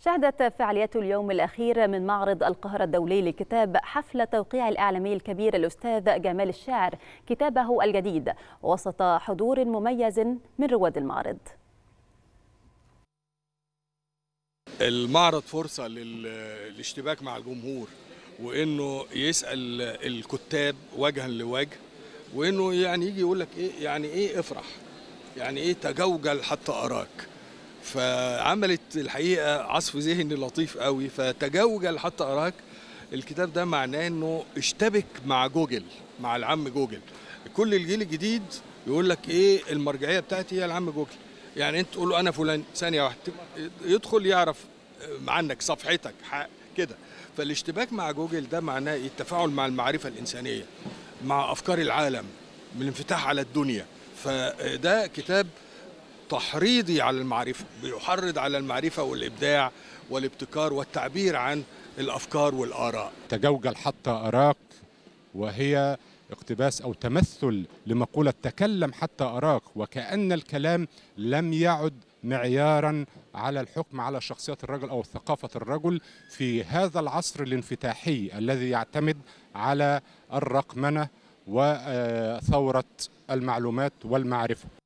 شهدت فعاليات اليوم الأخير من معرض القاهرة الدولي للكتاب حفل توقيع الإعلامي الكبير الأستاذ جمال الشاعر كتابه الجديد وسط حضور مميز من رواد المعرض المعرض فرصة للاشتباك مع الجمهور وانه يسأل الكتاب وجها لوجه وانه يعني يجي يقول لك ايه يعني ايه افرح يعني ايه تجوجل حتى اراك فعملت الحقيقه عصف ذهني لطيف قوي فتجوجل حتى اراك الكتاب ده معناه انه اشتبك مع جوجل مع العم جوجل كل الجيل الجديد يقول لك ايه المرجعيه بتاعتي هي العم جوجل يعني انت تقول له انا فلان ثانيه واحده يدخل يعرف عنك صفحتك كده فالاشتباك مع جوجل ده معناه ايه التفاعل مع المعرفه الانسانيه مع افكار العالم من الانفتاح على الدنيا فده كتاب تحريضي على المعرفه بيحرض على المعرفه والابداع والابتكار والتعبير عن الافكار والاراء تجوجل حتى اراك وهي اقتباس او تمثل لمقوله تكلم حتى اراك وكان الكلام لم يعد معيارا على الحكم على شخصيه الرجل او ثقافه الرجل في هذا العصر الانفتاحي الذي يعتمد على الرقمنه وثوره المعلومات والمعرفه